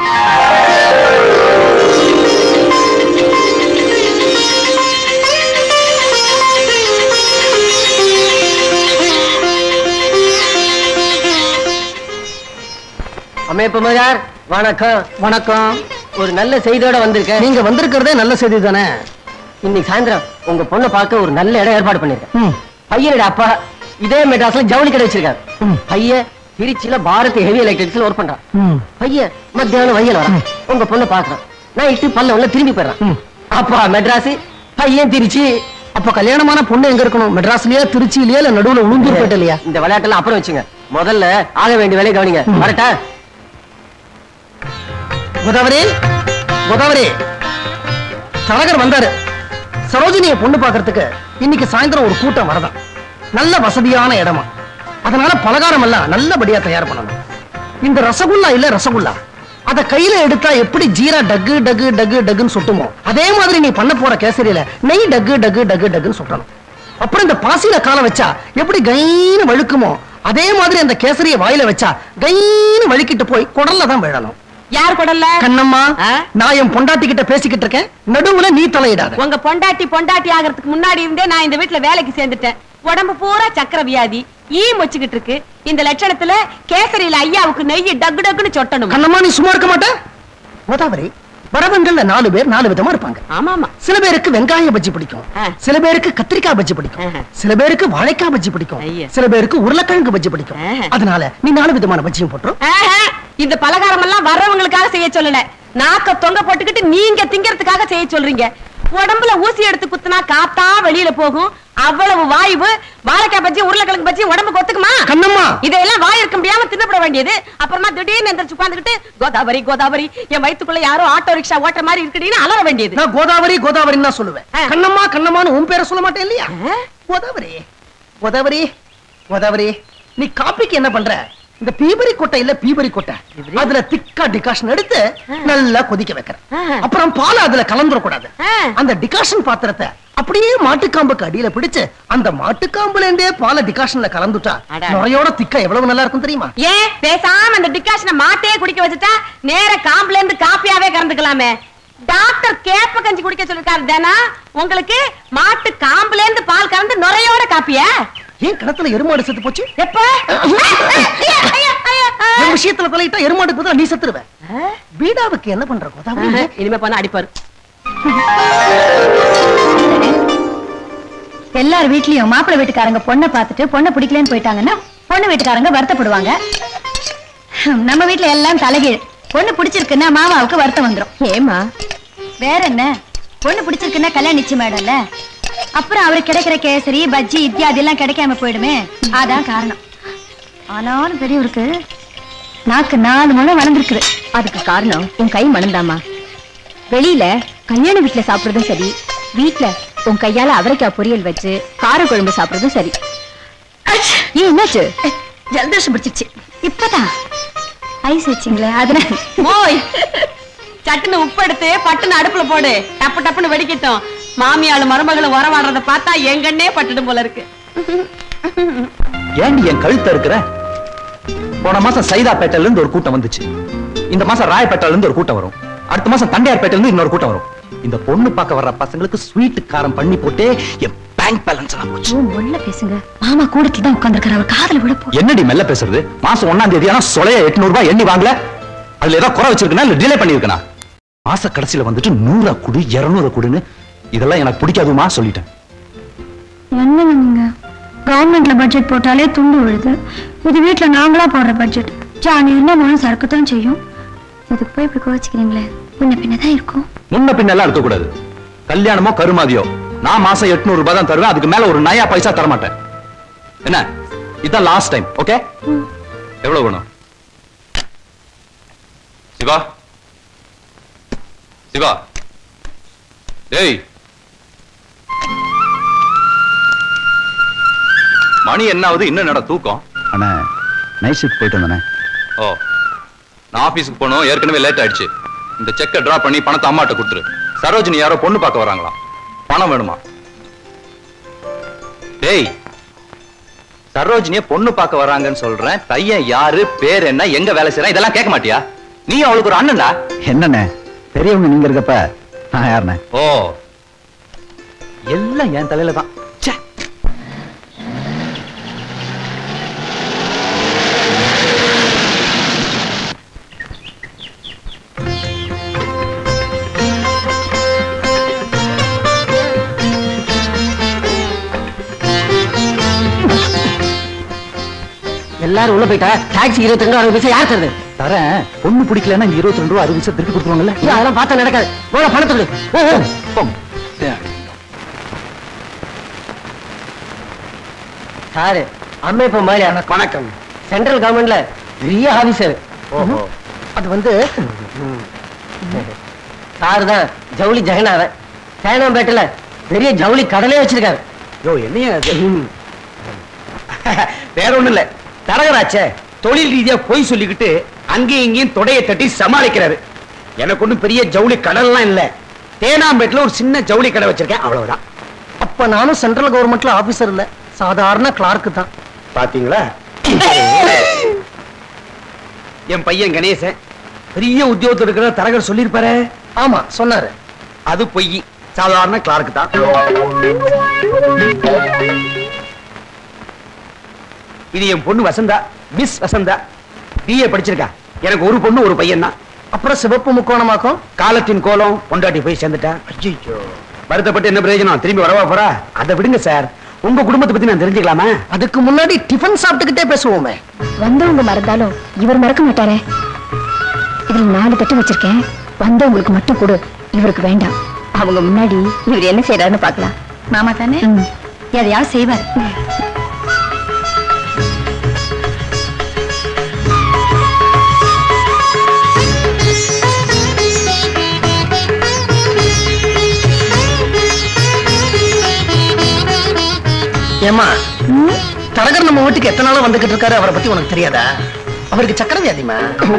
அமைப்புமார் வணக்கம் வணக்கம் ஒரு நல்ல செய்தியோட வந்திருக்கேன் நீங்க வந்திருக்கிறதே நல்ல செய்தி தானே இன்னைக்கு சாயந்தரம் உங்க பொண்ணை பார்க்க ஒரு நல்ல இடம் ஏற்பாடு பண்ணிருக்கேன் பையனோட அப்பா இதே மெட்ராஸ்ல ஜவுளி கடை வச்சிருக்காரு பையன் திருச்சியில பாரத் ஹெவி எலக்ட்ரிக்ஸ்ல ஒர்க் பண்றான் பையன் மத்தியானம் வயல் வரான் உங்க பொண்ணை பாக்குறான் நான் இட்டு பல்ல உள்ள திரும்பி போயிடுறான் அப்பா மெட்ராஸ் பையன் திருச்சி அப்ப கல்யாணமான பொண்ணு எங்க இருக்கணும் மெட்ராஸ்லயா திருச்சியிலயா இல்ல நடுவுல உளுந்தூர் இல்லையா இந்த விளையாட்டெல்லாம் அப்புறம் வச்சுங்க முதல்ல ஆக வேண்டிய வேலையை கவனிங்க வரட்டா கோதாவரி கோதாவரி தரகர் வந்தாரு சரோஜினிய பொண்ணு பார்க்கறதுக்கு இன்னைக்கு சாயந்தரம் ஒரு கூட்டம் வரதான் நல்ல வசதியான இடமா அதனால பலகாரம் எல்லாம் நல்லபடியா தயார் பண்ணணும் இந்த ரசகுல்லா இல்ல ரசகுல்லா அத கையில எடுத்தா எப்படி ஜீரா டக்கு டக்கு டக்கு டக்குன்னு சுட்டுமோ அதே மாதிரி நீ பண்ண போற கேசரியில நெய் டக்கு டக்கு டக்கு டக்குன்னு சுட்டணும் அப்புறம் இந்த பாசியில காலை வச்சா எப்படி கைன்னு வழுக்குமோ அதே மாதிரி அந்த கேசரிய வாயில வச்சா கைன்னு வழுக்கிட்டு போய் குடல்ல தான் விழணும் யார் கொடல்ல கண்ணம்மா ஆ? நான் என் பொண்டாட்டி கிட்ட பேசிக்கிட்டு இருக்கேன் நடுவுல நீ தலையிடாத உங்க பொண்டாட்டி பொண்டாட்டி ஆகிறதுக்கு முன்னாடி இருந்தே நான் இந்த வீட்டுல வேலைக்கு சேர்ந்துட்டேன் உடம்பு பூரா சக்கர வியாதி ஈ மொச்சுக்கிட்டு இருக்கு இந்த லட்சணத்துல கேசரியில ஐயாவுக்கு நெய் டக்கு டக்குன்னு சொட்டணும் கண்ணம்மா நீ சும்மா இருக்க மாட்ட கோதாவரி வரவங்கள்ல நாலு பேர் நாலு விதமா இருப்பாங்க ஆமா ஆமா சில பேருக்கு வெங்காய பஜ்ஜி பிடிக்கும் ஆ. சில பேருக்கு கத்திரிக்காய் பஜ்ஜி பிடிக்கும் ஆஹா. சில பேருக்கு வாழைக்காய் பஜ்ஜி பிடிக்கும் ஐயா. சில பேருக்கு உருளைக்கிழங்கு பஜ்ஜி பிடிக்கும் ஆஹா. அதனால நீ நாலு விதமான பஜ்ஜியும் போட்டுரும் ஆஹா, இந்த பலகாரம் எல்லாம் வர்றவங்களுக்காக செய்ய சொல்லல நாக்க தொங்க போட்டுக்கிட்டு நீங்க திங்கறதுக்காக செய்ய சொல்றீங்க உடம்புல ஊசி எடுத்து குத்துனா காத்தா வெளியில போகும் அவ்வளவு வாய்வு வாழைக்காய் பஜ்ஜி உருளைக்கிழங்கு பஜ்ஜி உடம்புக்கு ஒத்துக்குமா கண்ணம்மா இதெல்லாம் வாய் இருக்க முடியாம தின்னப்பட வேண்டியது அப்புறமா திடீர்னு எந்திரிச்சு உட்கார்ந்துகிட்டு கோதாவரி கோதாவரி என் வயித்துக்குள்ள யாரோ ஆட்டோ ரிக்ஷா ஓட்டுற மாதிரி இருக்குடின்னு அலற வேண்டியது நான் கோதாவரி கோதாவரின்னு தான் சொல்லுவேன் ஆ. கண்ணம்மா கண்ணம்மான்னு உன் பேரை சொல்ல மாட்டேன் இல்லையா ஆ? கோதாவரி கோதாவரி கோதாவரி நீ காப்பிக்கு என்ன பண்ற இந்த பீபரி கொட்டை இல்ல பீபரி கொட்டை அதுல திக்கா டிகாஷன் எடுத்து நல்லா கொதிக்க வைக்கிறேன் ஆ. அப்புறம் பால் அதுல கலந்துர கூடாது ஆ. அந்த டிகாஷன் பாத்திரத்தை அப்படியே மாட்டுக்காம்புக்கு அடியில பிடிச்சு அந்த மாட்டுக்காம்புல இருந்தே பாலை டிகாஷன்ல கலந்துட்டா அட. நுரையோட திக்கா எவ்வளவு நல்லா இருக்கும் தெரியுமா ஏன் பேசாம அந்த டிகாஷனை மாட்டே குடிக்க வச்சுட்டா நேர காம்புல இருந்து காப்பியாவே கறந்துக்கலாமே டாக்டர் கேப்ப கஞ்சி குடிக்க சொல்லிருக்காரு தானா உங்களுக்கு மாட்டு காம்புல இருந்து பால் கறந்து நுரையோட காப்பியா ஏன் கிணத்துல எருமாடு செத்து போச்சு எப்ப என் விஷயத்துல தலையிட்டா எருமாடு பதிலா நீ செத்துருவ பீடாவுக்கு என்ன பண்ற கோதாவரி இனிமே போனா அடிப்பாரு எல்லார் வீட்லயும் மாப்பிள்ளை வீட்டுக்காரங்க பொண்ணை பார்த்துட்டு பொண்ணை பிடிக்கலன்னு போயிட்டாங்கன்னா பொண்ணு வீட்டுக்காரங்க வருத்தப்படுவாங்க ஹம், நம்ம வீட்ல எல்லாம் தலைகீழ் பொண்ணு பிடிச்சிருக்குன்னா மாமாவுக்கு வருத்தம் வந்துரும் ஏமா வேற என்ன பொண்ணு பிடிச்சிருக்குன்னா கல்யாணம் நிச்சயமாயிடும்ல அப்புறம் அவருக்கு கிடைக்கிற கேசரி பஜ்ஜி இத்தியாதி எல்லாம் கிடைக்காம போயிடுமே அதான் காரணம் ஆனாலும் பெரியவருக்கு நாக்கு நாலு முழம் வளர்ந்துருக்குது அதுக்கு காரணம் உன் கை மணந்தாமா வெளியில கல்யாண வீட்டுல சாப்பிடுறதும் சரி வீட்ல உன் கையால அவரைக்காய் பொரியல் வச்சு கார குழம்பு சாப்பிடுறதும் சரி ஏன் என்னாச்சு ஜலதோஷம் பிடிச்சிச்சு இப்பதான் ஐஸ் வச்சிங்களே அதனால மோய் சட்டுன்னு உப்பு எடுத்து பட்டுன்னு அடுப்புல போடு டப்பு டப்புன்னு வெடிக்கட்டும் மாமியாளு மருமகளும் உறவாடுறத பார்த்தா எங்கன்னே பட்டுடும் போல இருக்கு ஏண்டி என் கழுத்த இருக்கிற போன மாசம் சைதாப்பேட்டையில இருந்து ஒரு கூட்டம் வந்துச்சு இந்த மாசம் ராயப்பேட்டையில இருந்து ஒரு கூட்டம் வரும் அடுத்த மாசம் தண்டையார்பேட்டையில இருந்து இன்னொரு கூட்டம் வரும் இந்த பொண்ணு பார்க்க வர்ற பசங்களுக்கு ஸ்வீட் காரம் பண்ணி போட்டே என் பேங்க் பேலன்ஸ் எல்லாம் போச்சு உள்ள பேசுங்க மாமா கூடத்துல தான் உட்கார்ந்துருக்காரு அவர் காதல விட போ என்னடி மெல்ல பேசுறது மாசம் ஒண்ணாம் தேதி ஆனா சொலைய எட்நூறு ரூபாய் எண்ணி வாங்கல அதுல ஏதோ குறை வச்சிருக்கனா இல்ல டிலே பண்ணிருக்கனா மாச கடைசியில வந்துட்டு நூறா குடு இருநூறு குடுன்னு இதெல்லாம் எனக்கு பிடிக்காதுமா சொல்லிட்டேன் என்னங்க நீங்க கவர்மெண்ட்ல பட்ஜெட் போட்டாலே துண்டு விழுது இது வீட்ல நாங்களா போடுற பட்ஜெட் ஜானி என்ன மனம் சறுக்கத்தான் செய்யும் இதுக்கு போய் இப்படி கோச்சிக்கிறீங்களே முன்ன பின்னதான் இருக்கும் முன்ன பின்ன எல்லாம் இருக்க கூடாது கல்யாணமோ கருமாதியோ நான் மாசம் எட்நூறு ரூபாய் தான் தருவேன் அதுக்கு மேல ஒரு நயா பைசா தர மாட்டேன் என்ன இதான் லாஸ்ட் டைம் ஓகே எவ்வளவு வேணும் சிவா சிவா டேய் மணி என்ன ஆகுது இன்னும் என்னடா தூக்கம் அண்ணா நைட் ஷிஃப்ட் போயிட்டு வந்தேனே ஓ நான் ஆபீஸ்க்கு போகணும் ஏற்கனவே லேட் ஆயிடுச்சு இந்த செக்கை டிரா பண்ணி பணத்தை அம்மாட்ட கொடுத்துரு சரோஜினி யாரோ பொண்ணு பார்க்க வராங்களாம் பணம் வேணுமா டேய் சரோஜினிய பொண்ணு பார்க்க வராங்கன்னு சொல்றேன் பையன் யாரு பேர் என்ன எங்க வேலை செய்யறான் இதெல்லாம் கேட்க மாட்டியா நீ அவளுக்கு ஒரு அண்ணன்டா என்னண்ணே பெரியவங்க நீங்க இருக்கப்ப நான் யாருண்ணே ஓ எல்லாம் என் தலையில தான் ச்சே. எல்லாரும் உள்ள போயிட்டா டாக்ஸி இருபத்தி ரெண்டு அறுபது பைசா யார் தருது தரேன் பொண்ணு பிடிக்கலன்னா இந்த இருபத்தி ரெண்டு ரூபா அறுபது பைசா திருப்பி கொடுத்துருவாங்கல்ல ஐயோ, அதெல்லாம் பார்த்தா நடக்காது போல பணத்தை கொடு. ஓ ஓ. போங்க. சாரு அம்மைப்ப மாதிரி வணக்கம் சென்ட்ரல் கவர்மெண்ட்ல பெரிய ஆபீசர் அது வந்து சாரு தான் ஜவுளி ஜெகநாதன் சேனாம்பேட்டில் பெரிய ஜவுளி கடலே வச்சிருக்காரு யோ என்னையா இது? வேற ஒண்ணும் இல்ல தரகராச்சே தொழில் ரீதியா பொய் சொல்லிக்கிட்டு அங்கேயும் இங்கேயும் தொடையை தட்டி சமாளிக்கிறாரு எனக்கு ஒண்ணும் பெரிய ஜவுளி கடல்லாம் இல்ல தேனாம்பேட்டுல ஒரு சின்ன ஜவுளி கடை வச்சிருக்கேன் அவ்வளவுதான் அப்ப நானும் சென்ட்ரல் கவர்மெண்ட்ல ஆபீசர் இல்ல சாதாரண கிளார்க்கு தான் பாத்தீங்களா என் பையன் கணேசன் பெரிய உத்தியோகத்தில் இருக்கிற தரகர் சொல்லியிருப்பாரு ஆமா சொன்னாரு அது பொய் சாதாரண கிளார்க்கு தான் இது என் பொண்ணு வசந்தா மிஸ் வசந்தா பிஏ படிச்சிருக்கா எனக்கு ஒரு பொண்ணு ஒரு பையன் தான் அப்புறம் சிவப்பு முக்கோணமாக்கும் காலத்தின் கோலம் பொண்டாட்டி போய் சேர்ந்துட்டா ஐயோ வருத்தப்பட்டு என்ன பிரயோஜனம் திரும்பி வரவா போறா அதை விடுங்க சார் உங்க குடும்பத்தை பத்தி நான் தெரிஞ்சுக்கலாமா அதுக்கு முன்னாடி டிஃபன் சாப்பிட்டுக்கிட்டே பேசுவோமே வந்தவங்க மறந்தாலும் இவர் மறக்க மாட்டாரே இதுல நாலு தட்டு வச்சிருக்கேன் வந்தவங்களுக்கு மட்டும் கொடு இவருக்கு வேண்டாம் அவங்க முன்னாடி இவர் என்ன செய்யறாருன்னு பார்க்கலாம் மாமா தானே ம். எதையாவது செய்வார் ஏமா தரகர் நம்ம வீட்டுக்கு எத்தனை நாளா வந்துகிட்டு இருக்காரு அவரை பத்தி உனக்கு தெரியாதா அவருக்கு சக்கரை வியாதிமா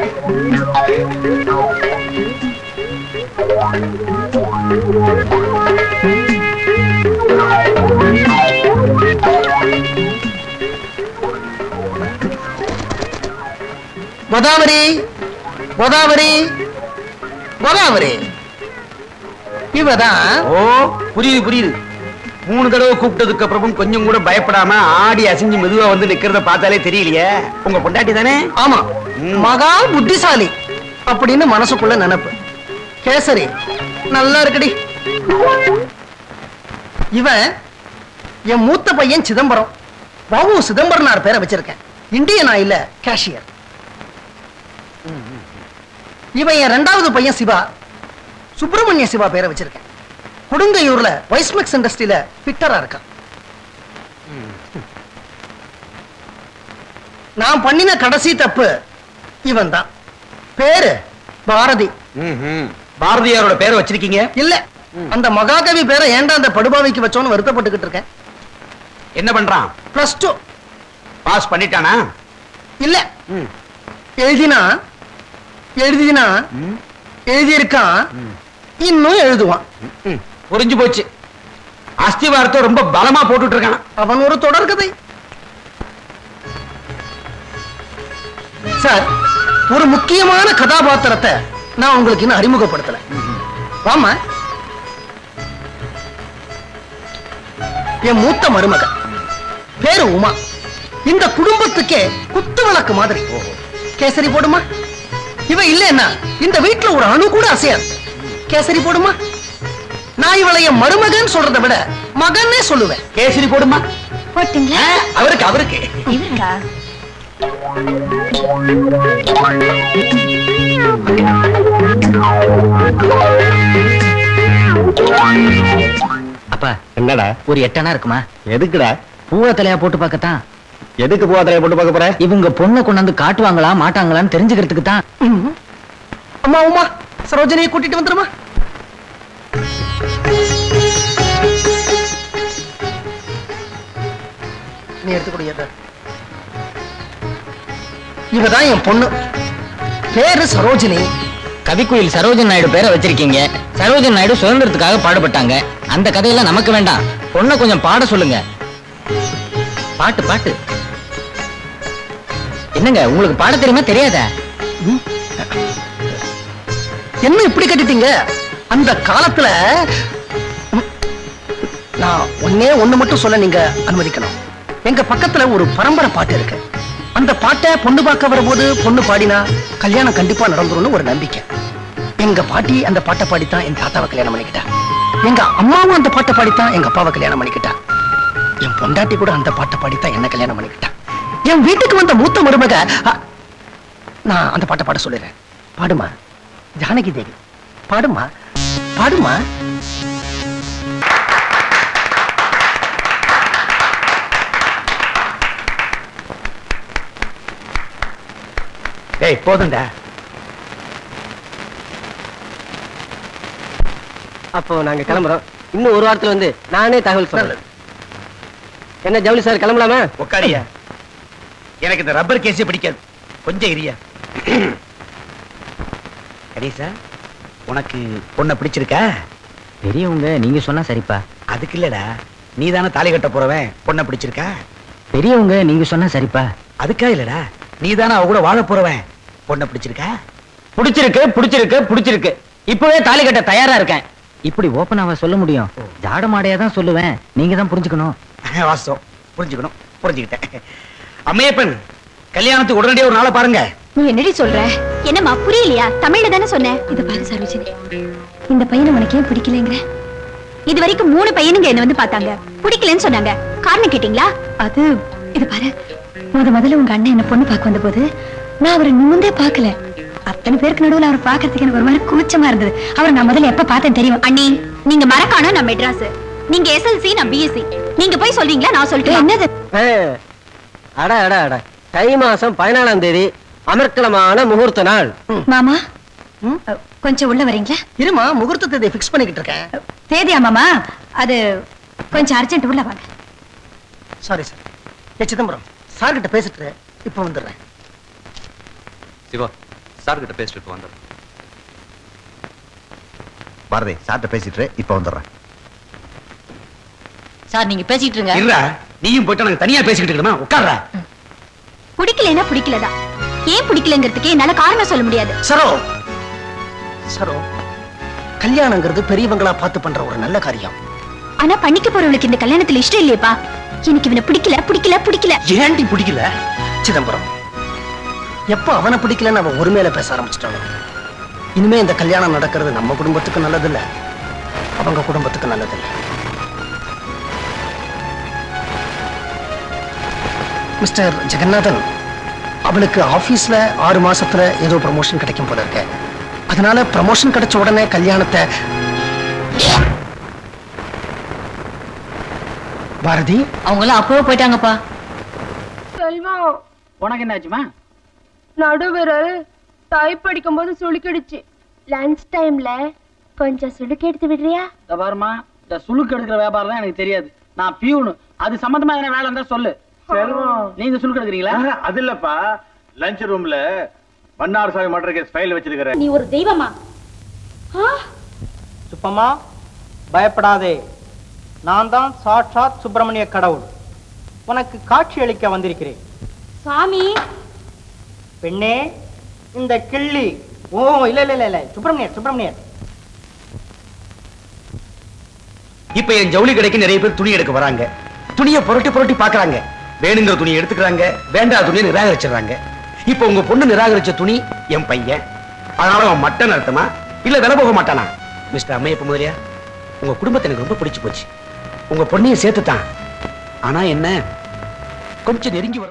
கோதாவரி கோதாவரி கோதாவரி இவதான் ஓ புரியுது புரியுது மூணு தடவை கூப்பிட்டதுக்கு அப்புறமும் கொஞ்சம் கூட பயப்படாம ஆடி அசைஞ்சு மெதுவா வந்து நிக்கிறத பார்த்தாலே தெரியலையே உங்க பொண்டாட்டி தானே ஆமா ம். மகா புத்திசாலி அப்படின்னு மனசுக்குள்ள நினைப்பு கேசரி நல்லா இருக்குடி இவன் என் மூத்த பையன் சிதம்பரம் பாபு சிதம்பரனார் பேரை வச்சிருக்கேன் இந்தியன் ஆயில கேஷியர் இவன் என் ரெண்டாவது பையன் சிவா சுப்பிரமணிய சிவா பேரை வச்சிருக்கேன் கொடுங்கையூர்ல வைஸ்மெக்ஸ் இண்டஸ்ட்ரியில ஃபிட்டரா இருக்கான் நான் பண்ணின கடைசி தப்பு இவன் தான் பேரு பாரதி ம்ஹும். பாரதியாரோட பேரை வச்சிருக்கீங்க இல்ல அந்த மகாகவி பேரை ஏன்டா அந்த படுபாவிக்கு வச்சோன்னு வருத்தப்பட்டுக்கிட்டு இருக்கேன் என்ன பண்றான் பிளஸ் டூ பாஸ் பண்ணிட்டானா இல்ல ம். எழுதினா எழுதினா எழுதியிருக்கான் இன்னும் எழுதுவான் ம். புரிஞ்சு போச்சு அஸ்திவாரத்தை ரொம்ப பலமா போட்டுட்டு இருக்கான் அவன் ஒரு தொடர்கதை சார் ஒரு முக்கியமான கதாபாத்திரத்தை நான் உங்களுக்கு இன்னும் அறிமுகப்படுத்தல வாமா என் மூத்த மருமக பேரு உமா இந்த குடும்பத்துக்கே குத்து விளக்கு மாதிரி கேசரி போடுமா இவ இல்லைன்னா இந்த வீட்டுல ஒரு அணு கூட அசையாது கேசரி போடுமா நான் இவளை என் மருமகன் சொல்றதை விட மகன்னே சொல்லுவேன் கேசரி போடுமா போட்டீங்களா ஆ, அவருக்கு அவருக்கு இவருக்கா அப்பா என்னடா ஒரு எட்டனா இருக்குமா எதுக்குடா பூவ தலையா போட்டு பார்க்கத்தான் எதுக்கு போதலைய போட்டு பார்க்க போற இவங்க பொண்ணை கொண்டாந்து காட்டுவாங்களா மாட்டாங்களான்னு தெரிஞ்சுக்கிறதுக்கு தான் அம்மா உமா சரோஜனியை கூட்டிட்டு வந்துருமா நீ எடுத்துக்கூடியத இவதான் என் பொண்ணு பேரு சரோஜினி கவிக்குயில் சரோஜன் நாயுடு பேரை வச்சிருக்கீங்க சரோஜன் நாயுடு சுதந்திரத்துக்காக பாடுபட்டாங்க அந்த கதையெல்லாம் நமக்கு வேண்டாம் பொண்ணை கொஞ்சம் பாட சொல்லுங்க பாட்டு பாட்டு என்னங்க உங்களுக்கு பாட தெரியுமா தெரியாதா என்ன இப்படி கட்டிட்டீங்க அந்த காலத்துல ம், நான் ஒன்னே ஒண்ணு மட்டும் சொல்ல நீங்க அனுமதிக்கணும் எங்க பக்கத்துல ஒரு பரம்பரை பாட்டு இருக்கு அந்த பாட்டை பொண்ணு பார்க்க வரும்போது பொண்ணு பாடினா கல்யாணம் கண்டிப்பா நடந்துரும்னு ஒரு நம்பிக்கை எங்க பாட்டி அந்த பாட்டை பாடித்தான் என் தாத்தாவை கல்யாணம் பண்ணிக்கிட்டா எங்க அம்மாவும் அந்த பாட்டை பாடித்தான் எங்க அப்பாவை கல்யாணம் பண்ணிக்கிட்டா என் பொண்டாட்டி கூட அந்த பாட்டை பாடித்தான் என்ன கல்யாணம் பண்ணிக்கிட்டா என் வீட்டுக்கு வந்த மூத்த மருமக அ, நான் அந்த பாட்டை பாட சொல்லிடுறேன் பாடுமா ஜானகி தேவி பாடுமா பாடுமா ஏய் போதும்டா அப்போ நாங்க கிளம்புறோம் இன்னும் ஒரு வாரத்துல வந்து நானே தகவல் சொல்றேன் என்ன ஜவுளி சார் கிளம்பலாமா உக்காரியா எனக்கு இந்த ரப்பர் கேஸே பிடிக்காது கொஞ்சம் இரியா கணேசா உனக்கு பொண்ணை பிடிச்சிருக்கா பெரியவங்க நீங்க சொன்னா சரிப்பா அதுக்கு இல்லடா நீ தானே தாலி கட்ட போறவன் பொண்ணை பிடிச்சிருக்கா பெரியவங்க நீங்க சொன்னா சரிப்பா அதுக்கா இல்லடா நீ தானே அவ கூட வாழ போறவன் பொண்ணை பிடிச்சிருக்கா பிடிச்சிருக்கு பிடிச்சிருக்கு பிடிச்சிருக்கு இப்பவே தாலி கட்ட தயாரா இருக்கேன் இப்படி ஓப்பனாவா சொல்ல முடியும் ஜாட மாடையா தான் சொல்லுவேன் நீங்க தான் புரிஞ்சுக்கணும் வாஸ்தவம் புரிஞ்சுக்கணும் புரிஞ்சுக்கிட்டேன் அம்மையப்பன் கல்யாணத்துக்கு உடனடியே ஒரு நாளை பாருங்க நீ என்னடி சொல்ற என்னம்மா புரியலையா தமிழ்ல தானே சொன்னேன் இது பாரு சரோஜினி இந்த பையனை உனக்கு ஏன் பிடிக்கலங்கிற இது வரைக்கும் மூணு பையனுங்க என்ன வந்து பார்த்தாங்க பிடிக்கலன்னு சொன்னாங்க காரணம் கேட்டீங்களா அது இது பாரு முத முதல்ல உங்க அண்ணன் என்ன பொண்ணு பார்க்க வந்தபோது நான் அவரை நிமிந்தே பார்க்கல அத்தனை பேருக்கு நடுவுல அவரை பார்க்கறதுக்கு எனக்கு ஒரு மாதிரி கூச்சமா இருந்தது அவரை நான் முதல்ல எப்ப பார்த்தேன் தெரியும் அண்ணி நீங்க மறக்கானோ நான் மெட்ராஸ் நீங்க எஸ்எல்சி நான் பிஎஸ்சி நீங்க போய் சொல்றீங்களா நான் சொல்லிட்டு என்னது ஆ, அட அட அட தை மாசம் பதினாலாம் தேதி அமர்க்கலமான முகூர்த்த நாள் மாமா அ, கொஞ்சம் உள்ள வரீங்களா இருமா முகூர்த்த தேதியை ஃபிக்ஸ் பண்ணிக்கிட்டு இருக்கேன் தேதியா மாமா அது கொஞ்சம் அர்ஜென்ட் உள்ள வாங்க sorry sir A Chidambaram sir கிட்ட பேசிட்டு இப்ப வந்துடுறேன் சிவா சார் கிட்ட பேசிட்டு வந்துடுறேன் பாரதி சார்ட்ட பேசிட்டு இப்ப வந்துடுறேன் சார் நீங்க பேசிட்டு இருங்க இல்ல நீயும் போயிட்டு நாங்க தனியா பேசிக்கிட்டு இருக்கணுமா உட்கார்றா பிடிக்கலன்னா பிடிக்கலதான் ஏன் பிடிக்கலங்கிறதுக்கு என்னால காரணம் சொல்ல முடியாது சரோ சரோ கல்யாணங்கிறது பெரியவங்களா பார்த்து பண்ற ஒரு நல்ல காரியம் ஆனா பண்ணிக்க போறவளுக்கு இந்த கல்யாணத்துல இஷ்டம் இல்லையேப்பா எனக்கு இவனை பிடிக்கல பிடிக்கல பிடிக்கல ஏன்டி பிடிக்கல சிதம்பரம் எப்ப அவனை பிடிக்கலன்னு அவன் ஒருமையில பேச ஆரம்பிச்சிட்டானோ இனிமே இந்த கல்யாணம் நடக்கிறது நம்ம குடும்பத்துக்கு நல்லதில்ல அவங்க குடும்பத்துக்கு நல்லதில்ல மிஸ்டர் ஜெகநாதன் அவளுக்கு ஆபீஸ்ல ஆறு மாசத்துல ஏதோ ப்ரமோஷன் கிடைக்கும் போல இருக்கு அதனால ப்ரமோஷன் கிடைச்ச உடனே கல்யாணத்தை பாரதி அவங்க எல்லாம் அப்பவே போயிட்டாங்கப்பா செல்வம் உனக்கு என்னாச்சுமா நடுவிரல் டைப் அடிக்கும் போது சுளுக்கிடுச்சு லஞ்ச் டைம்ல கொஞ்சம் சுளுக்கு எடுத்து விடுறியா இந்த பாருமா இந்த சுளுக்கு எடுக்கிற வியாபாரம் தான் எனக்கு தெரியாது நான் பியூனு அது சம்பந்தமா எதனா வேலை இருந்தா சொல்லு செல்வம். நீங்க சுளுக்கு எடுக்கிறீங்களா அது இல்லப்பா லஞ்ச் ரூம்ல மன்னார் சாமி மர்டர் கேஸ் ஃபைல் வச்சிருக்கிறேன் நீ ஒரு தெய்வமா சுப்பம்மா பயப்படாதே நான் தான் சாட்சாத் சுப்பிரமணிய கடவுள் உனக்கு காட்சி அளிக்க வந்திருக்கிறேன் சாமி பெண்ணே இந்த கிள்ளி ஓ இல்ல இல்ல இல்ல இல்ல சுப்பிரமணியர் சுப்பிரமணியர் இப்ப என் ஜவுளி கடைக்கு நிறைய பேர் துணி எடுக்க வராங்க துணியை புரட்டி புரட்டி பாக்குறாங்க வேணுங்கிற துணியை எடுத்துக்கிறாங்க வேண்டாத துணியை நிராகரிச்சிடுறாங்க இப்ப உங்க பொண்ணு நிராகரிச்ச துணி என் பையன் அதனால அவன் மட்டன் அர்த்தமா இல்ல விலை போக மாட்டானா மிஸ்டர் அம்மையப்ப முதலியா உங்க குடும்பத்தை எனக்கு ரொம்ப பிடிச்சு போச்சு உங்க பொண்ணையும் சேர்த்துத்தான் ஆனா என்ன கொஞ்சம் நெருங்கி வர